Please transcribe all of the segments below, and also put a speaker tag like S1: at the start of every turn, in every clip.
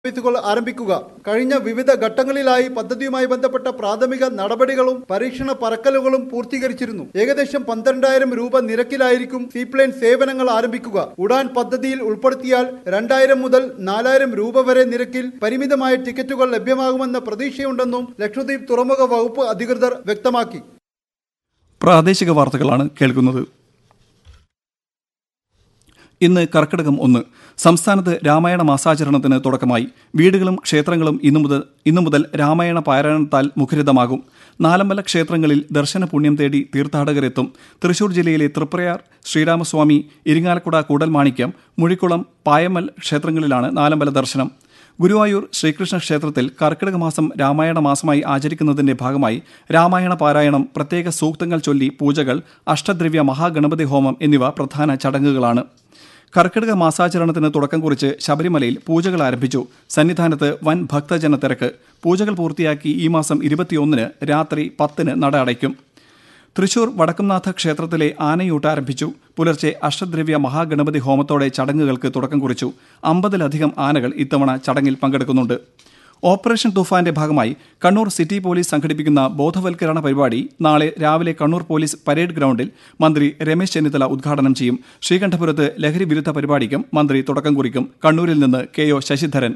S1: ഓഫീസുകൾ ആരംഭിക്കുക കഴിഞ്ഞ വിവിധ ഘട്ടങ്ങളിലായി പദ്ധതിയുമായി ബന്ധപ്പെട്ട പ്രാഥമിക നടപടികളും പരീക്ഷണ പറക്കലുകളും പൂർത്തീകരിച്ചിരുന്നു ഏകദേശം പന്ത്രണ്ടായിരം രൂപ നിരക്കിലായിരിക്കും സീപ്ലെയിൻ സേവനങ്ങൾ ആരംഭിക്കുക ഉഡാൻ പദ്ധതിയിൽ ഉൾപ്പെടുത്തിയാൽ രണ്ടായിരം മുതൽ നാലായിരം രൂപ വരെ നിരക്കിൽ പരിമിതമായ ടിക്കറ്റുകൾ ലഭ്യമാകുമെന്ന പ്രതീക്ഷയുണ്ടെന്നും ലക്ഷദ്വീപ് തുറമുഖ വകുപ്പ് അധികൃതർ വ്യക്തമാക്കി
S2: പ്രാദേശിക വാർത്തകളാണ് കേൾക്കുന്നത് ഇന്ന് കർക്കിടകം ഒന്ന് സംസ്ഥാനത്ത് രാമായണ മാസാചരണത്തിന് തുടക്കമായി വീടുകളും ക്ഷേത്രങ്ങളും ഇന്നു മുതൽ ഇന്നു മുതൽ രാമായണ പാരായണത്താൽ മുഖരിതമാകും നാലമ്പല ക്ഷേത്രങ്ങളിൽ ദർശന പുണ്യം തേടി തീർത്ഥാടകരെത്തും തൃശൂർ ജില്ലയിലെ തൃപ്രയാർ ശ്രീരാമസ്വാമി ഇരിങ്ങാലക്കുട കൂടൽമാണിക്യം മുഴിക്കുളം പായമൽ ക്ഷേത്രങ്ങളിലാണ് നാലമ്പല ദർശനം ഗുരുവായൂർ ശ്രീകൃഷ്ണ ക്ഷേത്രത്തിൽ കർക്കിടക മാസം രാമായണ മാസമായി ആചരിക്കുന്നതിന്റെ ഭാഗമായി രാമായണ പാരായണം പ്രത്യേക സൂക്തങ്ങൾ ചൊല്ലി പൂജകൾ അഷ്ടദ്രവ്യ മഹാഗണപതി ഹോമം എന്നിവ പ്രധാന ചടങ്ങുകളാണ് കർക്കിടക മാസാചരണത്തിന് തുടക്കം കുറിച്ച് ശബരിമലയിൽ പൂജകൾ ആരംഭിച്ചു സന്നിധാനത്ത് വൻ ഭക്തജന തിരക്ക് പൂജകൾ പൂർത്തിയാക്കി ഈ മാസം ഇരുപത്തിയൊന്നിന് രാത്രി പത്തിന് നട അടയ്ക്കും തൃശൂർ വടക്കുംനാഥ ക്ഷേത്രത്തിലെ ആനയൂട്ട് ആരംഭിച്ചു പുലർച്ചെ അഷ്ടദ്രവ്യ മഹാഗണപതി ഹോമത്തോടെ ചടങ്ങുകൾക്ക് തുടക്കം കുറിച്ചു അമ്പതിലധികം ആനകൾ ഇത്തവണ ചടങ്ങിൽ പങ്കെടുക്കുന്നുണ്ട് ഓപ്പറേഷൻ തുഫാന്റെ ഭാഗമായി കണ്ണൂർ സിറ്റി പോലീസ് സംഘടിപ്പിക്കുന്ന ബോധവൽക്കരണ പരിപാടി നാളെ രാവിലെ കണ്ണൂർ പോലീസ് പരേഡ് ഗ്രൗണ്ടിൽ മന്ത്രി രമേശ് ചെന്നിത്തല ഉദ്ഘാടനം ചെയ്യും ശ്രീകണ്ഠപുരത്ത് ലഹരി വിരുദ്ധ പരിപാടിക്കും മന്ത്രി തുടക്കം കുറിക്കും കണ്ണൂരിൽ നിന്ന് കെ ഒ ശശിധരൻ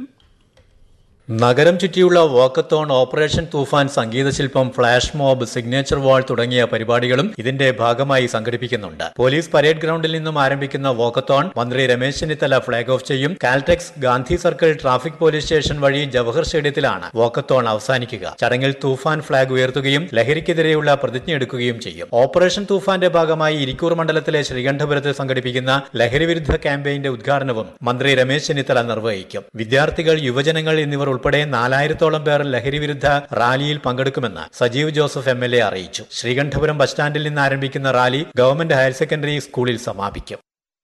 S3: നഗരം ചുറ്റിയുള്ള വാക്കത്തോൺ ഓപ്പറേഷൻ തൂഫാൻ സംഗീതശില്പം ഫ്ലാഷ് മോബ് സിഗ്നേച്ചർ വാൾ തുടങ്ങിയ പരിപാടികളും ഇതിന്റെ ഭാഗമായി സംഘടിപ്പിക്കുന്നുണ്ട് പോലീസ് പരേഡ് ഗ്രൗണ്ടിൽ നിന്നും ആരംഭിക്കുന്ന വാക്കത്തോൺ മന്ത്രി രമേശ് ചെന്നിത്തല ഫ്ളാഗ് ഓഫ് ചെയ്യും Caltex Gandhi circle traffic police station വഴി ജവഹർ സ്റ്റേഡിയത്തിലാണ് വാക്കത്തോൺ അവസാനിക്കുക ചടങ്ങിൽ തൂഫാൻ ഫ്ളാഗ് ഉയർത്തുകയും ലഹരിക്കെതിരെയുള്ള പ്രതിജ്ഞ എടുക്കുകയും ചെയ്യും ഓപ്പറേഷൻ തൂഫാന്റെ ഭാഗമായി ഇരിക്കൂർ മണ്ഡലത്തിലെ ശ്രീകണ്ഠപുരത്ത് സംഘടിപ്പിക്കുന്ന ലഹരി വിരുദ്ധ ക്യാമ്പയിന്റെ ഉദ്ഘാടനവും മന്ത്രി രമേശ് ചെന്നിത്തല നിർവഹിക്കും വിദ്യാർത്ഥികൾ യുവജനങ്ങൾ എന്നിവർ ഉൾപ്പെടെ നാലായിരത്തോളം പേർ ലഹരി വിരുദ്ധ റാലിയിൽ പങ്കെടുക്കുമെന്ന് Sajeev Joseph M L A അറിയിച്ചു ശ്രീകണ്ഠപുരം ബസ് സ്റ്റാൻഡിൽ നിന്ന് ആരംഭിക്കുന്ന റാലി ഗവൺമെന്റ് ഹയർ സെക്കൻഡറി സ്കൂളിൽ സമാപിക്കും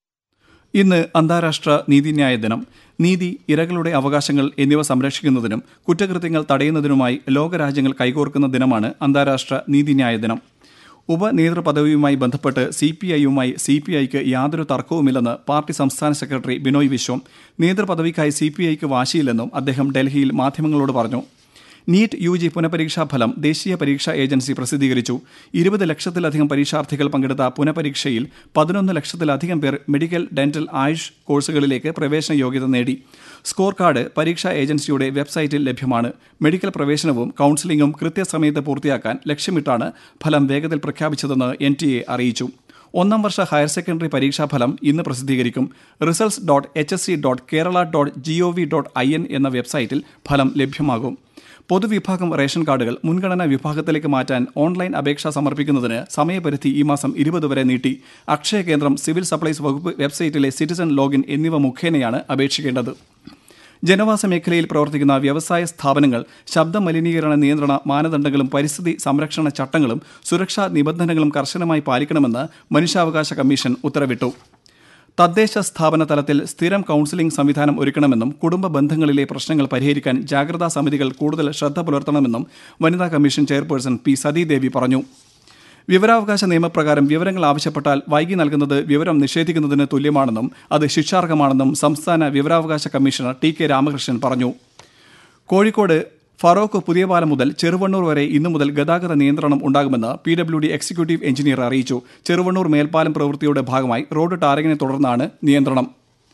S2: ഇന്ന് അന്താരാഷ്ട്ര നീതിന്യായ ദിനം നീതി ഇരകളുടെ അവകാശങ്ങൾ എന്നിവ സംരക്ഷിക്കുന്നതിനും കുറ്റകൃത്യങ്ങൾ തടയുന്നതിനുമായി ലോകരാജ്യങ്ങൾ കൈകോർക്കുന്ന ദിനമാണ് അന്താരാഷ്ട്ര നീതിന്യായ ദിനം ഉപനേതൃപദവിയുമായി ബന്ധപ്പെട്ട് സി പി ഐയുമായി സി പി ഐക്ക് യാതൊരു തർക്കവുമില്ലെന്ന് പാർട്ടി സംസ്ഥാന സെക്രട്ടറി ബിനോയ് വിശ്വം നേതൃപദവിക്കായി സി പി ഐക്ക് വാശിയില്ലെന്നും അദ്ദേഹം ഡൽഹിയിൽ മാധ്യമങ്ങളോട് പറഞ്ഞു നീറ്റ് യു ജി പുനഃപരീക്ഷാ ഫലം ദേശീയ പരീക്ഷാ ഏജൻസി പ്രസിദ്ധീകരിച്ചു ഇരുപത് ലക്ഷത്തിലധികം പരീക്ഷാർത്ഥികൾ പങ്കെടുത്ത പുനഃപരീക്ഷയിൽ പതിനൊന്ന് ലക്ഷത്തിലധികം പേർ മെഡിക്കൽ ഡെന്റൽ ആയുഷ് കോഴ്സുകളിലേക്ക് പ്രവേശന യോഗ്യത നേടി സ്കോർ കാർഡ് പരീക്ഷാ ഏജൻസിയുടെ വെബ്സൈറ്റിൽ ലഭ്യമാണ് മെഡിക്കൽ പ്രവേശനവും കൌൺസിലിംഗും കൃത്യസമയത്ത് പൂർത്തിയാക്കാൻ ലക്ഷ്യമിട്ടാണ് ഫലം വേഗത്തിൽ പ്രഖ്യാപിച്ചതെന്ന് എൻ ടി എ അറിയിച്ചു ഒന്നാം വർഷ ഹയർ സെക്കൻഡറി പരീക്ഷാഫലം ഇന്ന് പ്രസിദ്ധീകരിക്കും results dot H S C dot Kerala dot G O V dot I N എന്ന വെബ്സൈറ്റിൽ ഫലം ലഭ്യമാകും പൊതുവിഭാഗം റേഷൻ കാർഡുകൾ മുൻഗണനാ വിഭാഗത്തിലേക്ക് മാറ്റാൻ ഓൺലൈൻ അപേക്ഷ സമർപ്പിക്കുന്നതിന് സമയപരിധി ഈ മാസം ഇരുപത് വരെ നീട്ടി അക്ഷയ കേന്ദ്രം സിവിൽ സപ്ലൈസ് വകുപ്പ് വെബ്സൈറ്റിലെ സിറ്റിസൺ ലോഗിൻ എന്നിവ മുഖേനയാണ് അപേക്ഷിക്കേണ്ടത് ജനവാസ മേഖലയിൽ പ്രവർത്തിക്കുന്ന വ്യവസായ സ്ഥാപനങ്ങൾ ശബ്ദ മലിനീകരണ നിയന്ത്രണ മാനദണ്ഡങ്ങളും പരിസ്ഥിതി സംരക്ഷണ ചട്ടങ്ങളും സുരക്ഷാ നിബന്ധനകളും കർശനമായി പാലിക്കണമെന്ന് മനുഷ്യാവകാശ കമ്മീഷൻ ഉത്തരവിട്ടു തദ്ദേശ സ്ഥാപന തലത്തിൽ സ്ഥിരം കൌൺസിലിംഗ് സംവിധാനം ഒരുക്കണമെന്നും കുടുംബ ബന്ധങ്ങളിലെ പ്രശ്നങ്ങൾ പരിഹരിക്കാൻ ജാഗ്രതാ സമിതികൾ കൂടുതൽ ശ്രദ്ധ പുലർത്തണമെന്നും വനിതാ കമ്മീഷൻ ചെയർപേഴ്സൺ പി സതീദേവി പറഞ്ഞു വിവരാവകാശ നിയമപ്രകാരം വിവരങ്ങൾ ആവശ്യപ്പെട്ടാൽ വൈകി നൽകുന്നത് വിവരം നിഷേധിക്കുന്നതിന് തുല്യമാണെന്നും അത് ശിക്ഷാർഹമാണെന്നും സംസ്ഥാന വിവരാവകാശ കമ്മീഷണർ ടി കെ രാമകൃഷ്ണൻ പറഞ്ഞു കോഴിക്കോട് ഫറോക്ക് പുതിയപാലം മുതൽ ചെറുവണ്ണൂർ വരെ ഇന്നു മുതൽ ഗതാഗത നിയന്ത്രണം ഉണ്ടാകുമെന്ന് P W D executive engineer അറിയിച്ചു ചെറുവണ്ണൂർ മേൽപ്പാലം പ്രവൃത്തിയുടെ ഭാഗമായി റോഡ് ടാറിങ്ങിനെ തുടർന്നാണ് നിയന്ത്രണം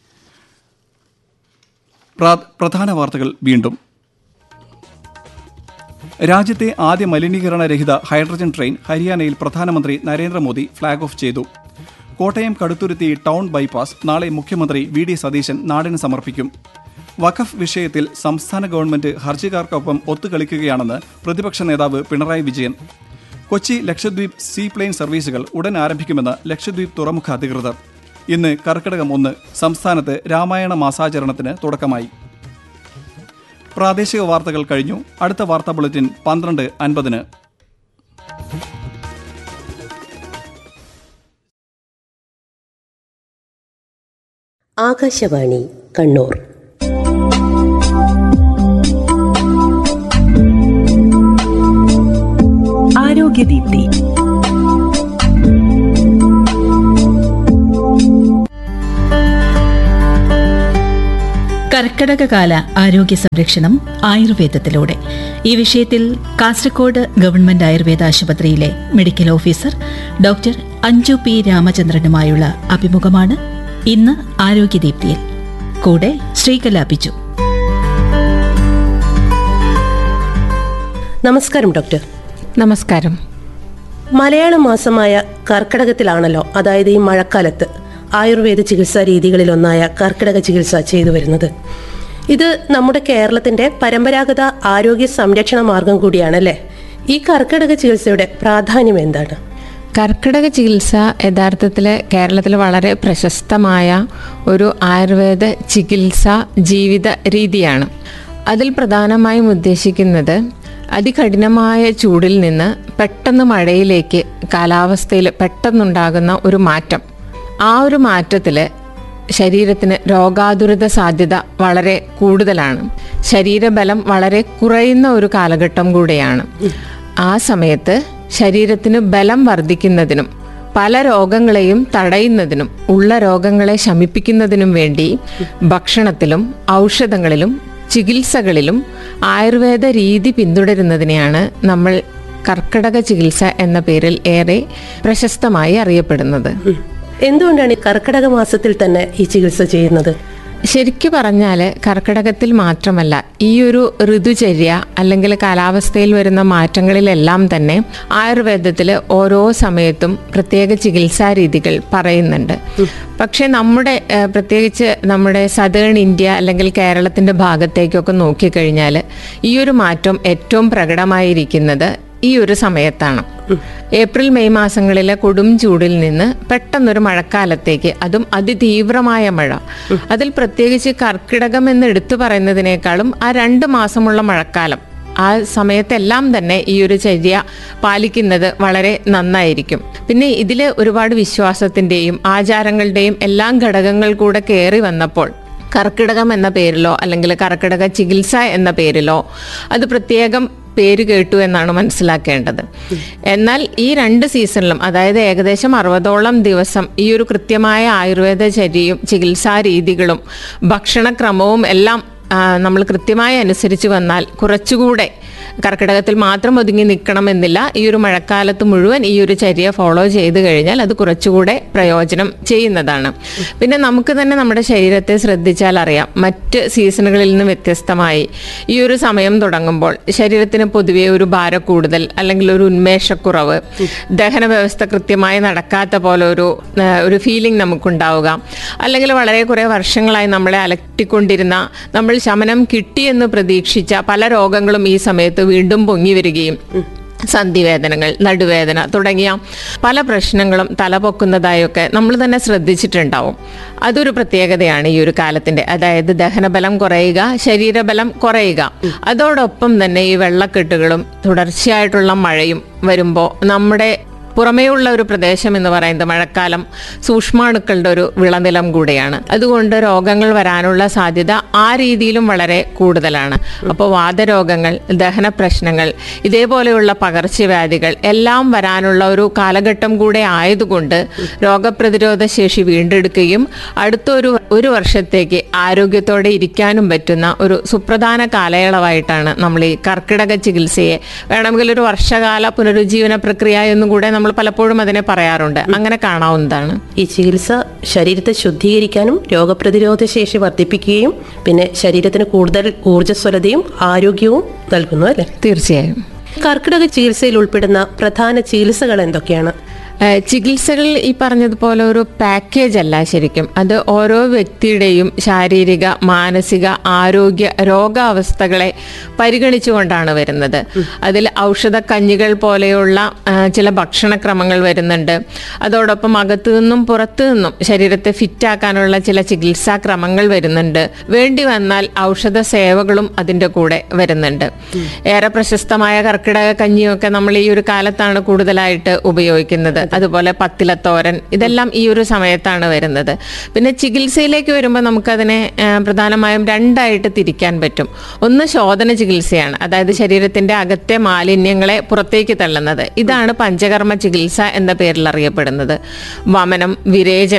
S2: പ്രാ- പ്രധാന വാർത്തകൾ വീണ്ടും രാജ്യത്തെ ആദ്യ മലിനീകരണരഹിത ഹൈഡ്രജൻ ട്രെയിൻ ഹരിയാനയിൽ പ്രധാനമന്ത്രി നരേന്ദ്രമോദി ഫ്ളാഗ് ഓഫ് ചെയ്തു കോട്ടയം കടുത്തുരുത്തി ടൗൺ ബൈപ്പാസ് നാളെ മുഖ്യമന്ത്രി വി ഡി സതീശൻ നാടിന് സമർപ്പിക്കും വഖഫ് വിഷയത്തിൽ സംസ്ഥാന ഗവൺമെന്റ് ഹർജിക്കാർക്കൊപ്പം ഒത്തുകളിക്കുകയാണെന്ന് പ്രതിപക്ഷ നേതാവ് പിണറായി വിജയൻ കൊച്ചി ലക്ഷദ്വീപ് സീ പ്ലെയിൻ സർവീസുകൾ ഉടൻ ആരംഭിക്കുമെന്ന് ലക്ഷദ്വീപ് തുറമുഖ അധികൃതർ ഇന്ന് കർക്കിടകം ഒന്ന് സംസ്ഥാനത്ത് രാമായണ മാസാചരണത്തിന് തുടക്കമായി പ്രാദേശിക വാർത്തകൾ കഴിഞ്ഞു അടുത്ത വാർത്താ ബുള്ളറ്റിൻ പന്ത്രണ്ട് അൻപതിന്
S4: ആകാശവാണി കണ്ണൂർ
S5: ആരോഗ്യദീപ്തി കർക്കിടക കർക്കടകകാല ആരോഗ്യ സംരക്ഷണം ആയുർവേദത്തിലൂടെ ഈ വിഷയത്തിൽ കാസർഗോഡ് ഗവൺമെന്റ് ആയുർവേദ ആശുപത്രിയിലെ medical officer doctor Anju P രാമചന്ദ്രനുമായുള്ള അഭിമുഖമാണ് ഇന്ന് ആരോഗ്യദീപ്തിയിൽ കൂടെ ശ്രീകലാപിച്ചു
S4: നമസ്കാരം ഡോക്ടർ
S6: നമസ്കാരം
S4: മലയാള മാസമായ കർക്കിടകത്തിലാണല്ലോ അതായത് ഈ മഴക്കാലത്ത് ആയുർവേദ ചികിത്സാ രീതികളിലൊന്നായ കർക്കിടക ചികിത്സ ചെയ്തു വരുന്നത് ഇത് നമ്മുടെ കേരളത്തിന്റെ പരമ്പരാഗത ആരോഗ്യ സംരക്ഷണ മാർഗം കൂടിയാണല്ലേ ഈ കർക്കിടക ചികിത്സയുടെ പ്രാധാന്യം എന്താണ്
S6: കർക്കിടക ചികിത്സ യഥാർത്ഥത്തിൽ കേരളത്തിൽ വളരെ പ്രശസ്തമായ ഒരു ആയുർവേദ ചികിത്സ ജീവിത രീതിയാണ് അതിൽ പ്രധാനമായും ഉദ്ദേശിക്കുന്നത് അതികഠിനമായ ചൂടിൽ നിന്ന് പെട്ടെന്ന് മഴയിലേക്ക് കാലാവസ്ഥയിൽ പെട്ടെന്നുണ്ടാകുന്ന ഒരു മാറ്റം ആ ഒരു മാറ്റത്തിൽ ശരീരത്തിന് രോഗാതുരത സാധ്യത വളരെ കൂടുതലാണ് ശരീരബലം വളരെ കുറയുന്ന ഒരു കാലഘട്ടം കൂടെയാണ് ആ സമയത്ത് ശരീരത്തിന് ബലം വർദ്ധിക്കുന്നതിനും പല രോഗങ്ങളെയും തടയുന്നതിനും ഉള്ള രോഗങ്ങളെ ശമിപ്പിക്കുന്നതിനും വേണ്ടി ഭക്ഷണത്തിലും ഔഷധങ്ങളിലും ചികിത്സകളിലും ആയുർവേദ രീതി പിന്തുടരുന്നതിനെയാണ് നമ്മൾ കർക്കിടക ചികിത്സ എന്ന പേരിൽ ഏറെ പ്രശസ്തമായി അറിയപ്പെടുന്നത്
S4: എന്തുകൊണ്ടാണ് ഈ കർക്കിടക മാസത്തിൽ തന്നെ ഈ ചികിത്സ ചെയ്യുന്നത്
S6: ശരിക്കു പറഞ്ഞാൽ കർക്കിടകത്തിൽ മാത്രമല്ല ഈ ഒരു ഋതുചര്യ അല്ലെങ്കിൽ കാലാവസ്ഥയിൽ വരുന്ന മാറ്റങ്ങളിലെല്ലാം തന്നെ ആയുർവേദത്തിൽ ഓരോ സമയത്തും പ്രത്യേക ചികിത്സാ രീതികൾ പറയുന്നുണ്ട് പക്ഷേ നമ്മുടെ ഏഹ്, പ്രത്യേകിച്ച് നമ്മുടെ സദേൺ ഇന്ത്യ അല്ലെങ്കിൽ കേരളത്തിൻ്റെ ഭാഗത്തേക്കൊക്കെ നോക്കിക്കഴിഞ്ഞാൽ ഈ ഒരു മാറ്റം ഏറ്റവും പ്രകടമായിരിക്കുന്നത് ഈ ഒരു സമയത്താണ് ഏപ്രിൽ മെയ് മാസങ്ങളിലെ കൊടും ചൂടിൽ നിന്ന് പെട്ടെന്നൊരു മഴക്കാലത്തേക്ക് അതും അതിതീവ്രമായ മഴ അതിൽ പ്രത്യേകിച്ച് കർക്കിടകം എന്ന് എടുത്തു പറയുന്നതിനേക്കാളും ആ രണ്ട് മാസമുള്ള മഴക്കാലം ആ സമയത്തെല്ലാം തന്നെ ഈ ഒരു ചര്യ പാലിക്കുന്നത് വളരെ നന്നായിരിക്കും പിന്നെ ഇതിൽ ഒരുപാട് വിശ്വാസത്തിൻ്റെയും ആചാരങ്ങളുടെയും എല്ലാം ഘടകങ്ങൾ കൂടെ കയറി വന്നപ്പോൾ കർക്കിടകം എന്ന പേരിലോ അല്ലെങ്കിൽ കർക്കിടക ചികിത്സ എന്ന പേരിലോ അത് പ്രത്യേകം പേര് കേട്ടു എന്നാണ് മനസ്സിലാക്കേണ്ടത് എന്നാൽ ഈ രണ്ട് സീസണിലും അതായത് ഏകദേശം അറുപതോളം ദിവസം ഈ ഒരു കൃത്യമായ ആയുർവേദ ചര്യയും ചികിത്സാ രീതികളും ഭക്ഷണക്രമവും എല്ലാം ആ, നമ്മൾ കൃത്യമായി അനുസരിച്ച് വന്നാൽ കുറച്ചുകൂടെ കർക്കിടകത്തിൽ മാത്രം ഒതുങ്ങി നിൽക്കണമെന്നില്ല ഈ ഒരു മഴക്കാലത്ത് മുഴുവൻ ഈ ഒരു ചര്യ ഫോളോ ചെയ്ത് കഴിഞ്ഞാൽ അത് കുറച്ചുകൂടെ പ്രയോജനം ചെയ്യുന്നതാണ് പിന്നെ നമുക്ക് തന്നെ നമ്മുടെ ശരീരത്തെ ശ്രദ്ധിച്ചാൽ അറിയാം മറ്റ് സീസണുകളിൽ നിന്ന് വ്യത്യസ്തമായി ഈ ഒരു സമയം തുടങ്ങുമ്പോൾ ശരീരത്തിന് പൊതുവെ ഒരു ഭാരം കൂടുതൽ അല്ലെങ്കിൽ ഒരു ഉന്മേഷക്കുറവ് ദഹന വ്യവസ്ഥ കൃത്യമായി നടക്കാത്ത പോലെ ഒരു ആ, ഒരു ഫീലിംഗ് നമുക്കുണ്ടാവുക അല്ലെങ്കിൽ വളരെ കുറേ വർഷങ്ങളായി നമ്മളെ അലട്ടിക്കൊണ്ടിരുന്ന നമ്മൾ ശമനം കിട്ടിയെന്ന് പ്രതീക്ഷിച്ച പല രോഗങ്ങളും ഈ സമയത്ത് വീണ്ടും പൊങ്ങി വരികയും സന്ധിവേദനകൾ നടുവേദന തുടങ്ങിയ പല പ്രശ്നങ്ങളും തലപൊക്കുന്നതായൊക്കെ നമ്മൾ തന്നെ ശ്രദ്ധിച്ചിട്ടുണ്ടാവും അതൊരു പ്രത്യേകതയാണ് ഈ ഒരു കാലത്തിന്റെ അതായത് ദഹനബലം കുറയുക ശരീരബലം കുറയുക അതോടൊപ്പം തന്നെ ഈ വെള്ളക്കെട്ടുകളും തുടർച്ചയായിട്ടുള്ള മഴയും വരുമ്പോൾ നമ്മുടെ പുറമേയുള്ള ഒരു പ്രദേശം എന്ന് പറയുന്നത് മഴക്കാലം സൂക്ഷ്മാണുക്കളുടെ ഒരു വിളനിലം കൂടെയാണ് അതുകൊണ്ട് രോഗങ്ങൾ വരാനുള്ള സാധ്യത ആ രീതിയിലും വളരെ കൂടുതലാണ് അപ്പോൾ വാതരോഗങ്ങൾ ദഹന പ്രശ്നങ്ങൾ ഇതേപോലെയുള്ള പകർച്ചവ്യാധികൾ എല്ലാം വരാനുള്ള ഒരു കാലഘട്ടം കൂടെ ആയതുകൊണ്ട് രോഗപ്രതിരോധ ശേഷി വീണ്ടെടുക്കുകയും അടുത്തൊരു ഒരു വർഷത്തേക്ക് ആരോഗ്യത്തോടെ ഇരിക്കാനും പറ്റുന്ന ഒരു സുപ്രധാന കാലയളവായിട്ടാണ് നമ്മൾ ഈ കർക്കിടക ചികിത്സയെ വേണമെങ്കിൽ ഒരു വർഷകാല പുനരുജ്ജീവന പ്രക്രിയ എന്നും കൂടെ നമ്മൾ പലപ്പോഴും അതിനെ പറയാറുണ്ട് അങ്ങനെ കാണാവുന്നതാണ്
S4: ഈ ചികിത്സ ശരീരത്തെ ശുദ്ധീകരിക്കാനും രോഗപ്രതിരോധ ശേഷി വർദ്ധിപ്പിക്കുകയും പിന്നെ ശരീരത്തിന് കൂടുതൽ ഊർജ്ജസ്വലതയും ആരോഗ്യവും നൽകുന്നു അല്ലേ
S6: തീർച്ചയായും
S4: കർക്കിടക ചികിത്സയിൽ ഉൾപ്പെടുന്ന പ്രധാന ചികിത്സകൾ എന്തൊക്കെയാണ്
S6: ഏഹ് ചികിത്സകൾ ഈ പറഞ്ഞതുപോലെ ഒരു പാക്കേജ് അല്ല ശരിക്കും അത് ഓരോ വ്യക്തിയുടെയും ശാരീരിക മാനസിക ആരോഗ്യ രോഗാവസ്ഥകളെ പരിഗണിച്ചുകൊണ്ടാണ് വരുന്നത് അതിൽ ഔഷധ കഞ്ഞികൾ പോലെയുള്ള ആ, ചില ഭക്ഷണക്രമങ്ങൾ വരുന്നുണ്ട് അതോടൊപ്പം അകത്തു നിന്നും പുറത്തു നിന്നും ശരീരത്തെ ഫിറ്റാക്കാനുള്ള ചില ചികിത്സാ ക്രമങ്ങൾ വരുന്നുണ്ട് വേണ്ടി വന്നാൽ ഔഷധ സേവകളും അതിൻ്റെ കൂടെ വരുന്നുണ്ട് ഏറെ പ്രശസ്തമായ കർക്കിടക കഞ്ഞിയൊക്കെ നമ്മൾ ഈ ഒരു കാലത്താണ് കൂടുതലായിട്ട് ഉപയോഗിക്കുന്നത് അതുപോലെ പത്തിലത്തോരൻ ഇതെല്ലാം ഈ ഒരു സമയത്താണ് വരുന്നത് പിന്നെ ചികിത്സയിലേക്ക് വരുമ്പോൾ നമുക്കതിനെ ആ, പ്രധാനമായും രണ്ടായിട്ട് തിരിക്കാൻ പറ്റും ഒന്ന് ശോധന ചികിത്സയാണ് അതായത് ശരീരത്തിന്റെ അകത്തെ മാലിന്യങ്ങളെ പുറത്തേക്ക് തള്ളുന്നത് ഇതാണ് പഞ്ചകർമ്മ ചികിത്സ എന്ന പേരിൽ അറിയപ്പെടുന്നത് വമനം വിരേചനം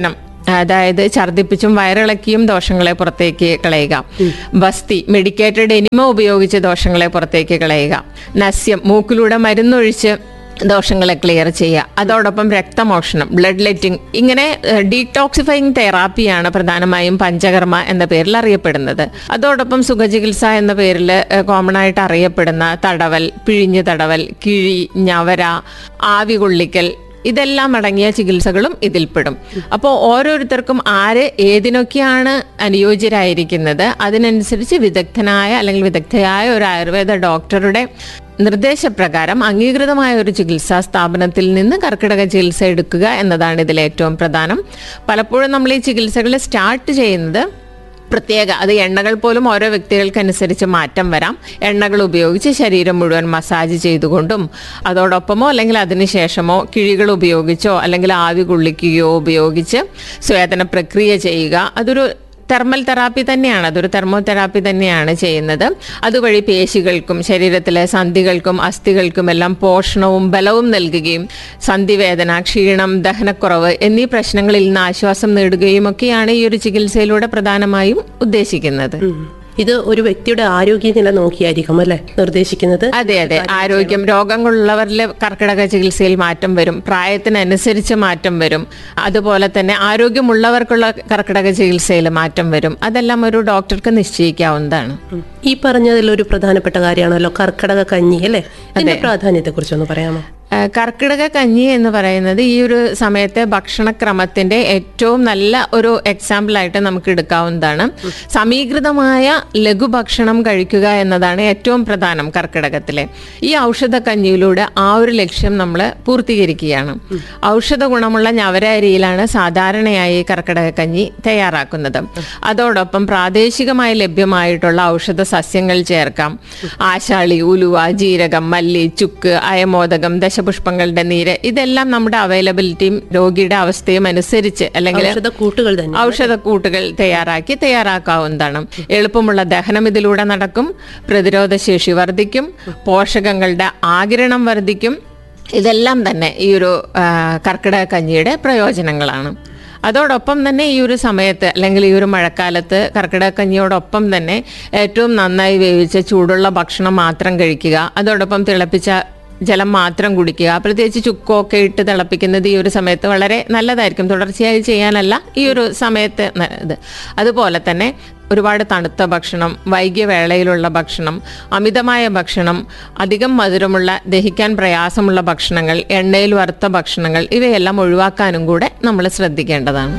S6: അതായത് ഛർദ്ദിപ്പിച്ചും വയറിളക്കിയും ദോഷങ്ങളെ പുറത്തേക്ക് കളയുക ബസ്തി മെഡിക്കേറ്റഡ് എനിമ ഉപയോഗിച്ച് ദോഷങ്ങളെ പുറത്തേക്ക് കളയുക നസ്യം മൂക്കിലൂടെ മരുന്നൊഴിച്ച് ദോഷങ്ങളെ ക്ലിയർ ചെയ്യുക അതോടൊപ്പം രക്തമോഷണം ബ്ലഡ് ലെറ്റിംഗ് ഇങ്ങനെ ഡീടോക്സിഫയിങ് തെറാപ്പിയാണ് പ്രധാനമായും പഞ്ചകർമ്മ എന്ന പേരിൽ അറിയപ്പെടുന്നത് അതോടൊപ്പം സുഖചികിത്സ എന്ന പേരിൽ കോമൺ ആയിട്ട് അറിയപ്പെടുന്ന തടവൽ പിഴിഞ്ഞ് തടവൽ കിഴി ഞവര ആവി കൊള്ളിക്കൽ ഇതെല്ലാം അടങ്ങിയ ചികിത്സകളും ഇതിൽപ്പെടും അപ്പോൾ ഓരോരുത്തർക്കും ആര് ഏതിനൊക്കെയാണ് അനുയോജ്യരായിരിക്കുന്നത് അതിനനുസരിച്ച് വിദഗ്ധനായ അല്ലെങ്കിൽ വിദഗ്ധയായ ഒരു ആയുർവേദ ഡോക്ടറുടെ നിർദ്ദേശപ്രകാരം അംഗീകൃതമായ ഒരു ചികിത്സാ സ്ഥാപനത്തിൽ നിന്ന് കർക്കിടക ചികിത്സ എടുക്കുക എന്നതാണ് ഇതിൽ ഏറ്റവും പ്രധാനം പലപ്പോഴും നമ്മൾ ഈ ചികിത്സകൾ സ്റ്റാർട്ട് ചെയ്യുന്നത് പ്രത്യേക അത് എണ്ണകൾ പോലും ഓരോ വ്യക്തികൾക്കനുസരിച്ച് മാറ്റം വരാം എണ്ണകൾ ഉപയോഗിച്ച് ശരീരം മുഴുവൻ മസാജ് ചെയ്തുകൊണ്ടും അതോടൊപ്പമോ അല്ലെങ്കിൽ അതിനുശേഷമോ കിഴികൾ ഉപയോഗിച്ചോ അല്ലെങ്കിൽ ആവി കൊള്ളിക്കുകയോ ഉപയോഗിച്ച് സ്വേദന പ്രക്രിയ ചെയ്യുക അതൊരു തെർമൽ തെറാപ്പി തന്നെയാണ് അതൊരു തെർമോതെറാപ്പി തന്നെയാണ് ചെയ്യുന്നത് അതുവഴി പേശികൾക്കും ശരീരത്തിലെ സന്ധികൾക്കും അസ്ഥികൾക്കും എല്ലാം പോഷണവും ബലവും നൽകുകയും സന്ധിവേദന ക്ഷീണം ദഹനക്കുറവ് എന്നീ പ്രശ്നങ്ങളിൽ നിന്ന് ആശ്വാസം നേടുകയും ഒക്കെയാണ് ഈ ഒരു ചികിത്സയിലൂടെ പ്രധാനമായും ഉദ്ദേശിക്കുന്നത്
S4: ഇത് ഒരു വ്യക്തിയുടെ ആരോഗ്യനില നോക്കിയായിരിക്കും അല്ലെ നിർദ്ദേശിക്കുന്നത്
S6: അതെ അതെ ആരോഗ്യം രോഗങ്ങളുള്ളവരിൽ കർക്കിടക ചികിത്സയിൽ മാറ്റം വരും പ്രായത്തിനനുസരിച്ച് മാറ്റം വരും അതുപോലെ തന്നെ ആരോഗ്യമുള്ളവർക്കുള്ള കർക്കിടക ചികിത്സയിൽ മാറ്റം വരും അതെല്ലാം ഒരു ഡോക്ടർക്ക് നിശ്ചയിക്കാവുന്നതാണ്
S4: ഉം. ഈ പറഞ്ഞതിൽ ഒരു പ്രധാനപ്പെട്ട കാര്യമാണല്ലോ കർക്കിടക കഞ്ഞി അല്ലെ ഇതിന്റെ പ്രാധാന്യത്തെ കുറിച്ചൊന്ന് പറയാമോ
S6: ആ, കർക്കിടക കഞ്ഞി എന്ന് പറയുന്നത് ഈ ഒരു സമയത്തെ ഭക്ഷണക്രമത്തിന്റെ ഏറ്റവും നല്ല ഒരു എക്സാമ്പിൾ ആയിട്ട് നമുക്ക് എടുക്കാവുന്നതാണ് സമീകൃതമായ ലഘുഭക്ഷണം കഴിക്കുക എന്നതാണ് ഏറ്റവും പ്രധാനം കർക്കിടകത്തിലെ ഈ ഔഷധ കഞ്ഞിയിലൂടെ ആ ഒരു ലക്ഷ്യം നമ്മൾ പൂർത്തീകരിക്കുകയാണ് ഔഷധ ഗുണമുള്ള ഞവര അരിയിലാണ് സാധാരണയായി കർക്കിടക കഞ്ഞി തയ്യാറാക്കുന്നത് അതോടൊപ്പം പ്രാദേശികമായി ലഭ്യമായിട്ടുള്ള ഔഷധ സസ്യങ്ങൾ ചേർക്കാം ആശാളി ഉലുവ ജീരകം മല്ലി ചുക്ക് അയമോദകം ദശപുഷ്പങ്ങളുടെ നീര് ഇതെല്ലാം നമ്മുടെ അവൈലബിലിറ്റിയും രോഗിയുടെ അവസ്ഥയും അനുസരിച്ച് അല്ലെങ്കിൽ
S4: ഔഷധ കൂട്ടുകൾ തന്നെ
S6: ഔഷധക്കൂട്ടുകൾ തയ്യാറാക്കി തയ്യാറാക്കാവുന്നതാണ് എളുപ്പമുള്ള ദഹനം ഇതിലൂടെ നടക്കും പ്രതിരോധ ശേഷി വർദ്ധിക്കും പോഷകങ്ങളുടെ ആകിരണം വർദ്ധിക്കും ഇതെല്ലാം തന്നെ ഈ ഒരു ആ, കർക്കിടക കഞ്ഞിയുടെ പ്രയോജനങ്ങളാണ് അതോടൊപ്പം തന്നെ ഈ ഒരു സമയത്ത് അല്ലെങ്കിൽ ഈ ഒരു മഴക്കാലത്ത് കർക്കിടക കഞ്ഞിയോടൊപ്പം തന്നെ ഏറ്റവും നന്നായി വേവിച്ച ചൂടുള്ള ഭക്ഷണം മാത്രം കഴിക്കുക അതോടൊപ്പം തിളപ്പിച്ച ജലം മാത്രം കുടിക്കുക പ്രത്യേകിച്ച് ചുക്കൊക്കെ ഇട്ട് തിളപ്പിക്കുന്നത് ഈ ഒരു സമയത്ത് വളരെ നല്ലതായിരിക്കും തുടർച്ചയായി ചെയ്യാനല്ല ഈ ഒരു സമയത്ത് ന- ഇത് അതുപോലെ തന്നെ ഒരുപാട് തണുത്ത ഭക്ഷണം വൈകിയ വേളയിലുള്ള ഭക്ഷണം അമിതമായ ഭക്ഷണം അധികം മധുരമുള്ള ദഹിക്കാൻ പ്രയാസമുള്ള ഭക്ഷണങ്ങൾ എണ്ണയിൽ വറുത്ത ഭക്ഷണങ്ങൾ ഇവയെല്ലാം ഒഴിവാക്കാനും കൂടെ നമ്മൾ ശ്രദ്ധിക്കേണ്ടതാണ്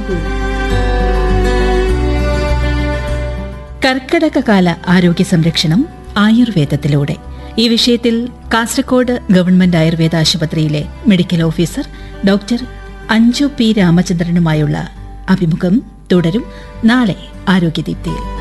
S5: കർക്കിടകകാല ആരോഗ്യ സംരക്ഷണം ആയുർവേദത്തിലൂടെ ഈ വിഷയത്തിൽ കാസർഗോഡ് ഗവൺമെന്റ് ആയുർവേദ ആശുപത്രിയിലെ medical officer doctor Anju P രാമചന്ദ്രനുമായുള്ള അഭിമുഖം തുടരും നാളെ ആരോഗ്യദീപ്തിയിൽ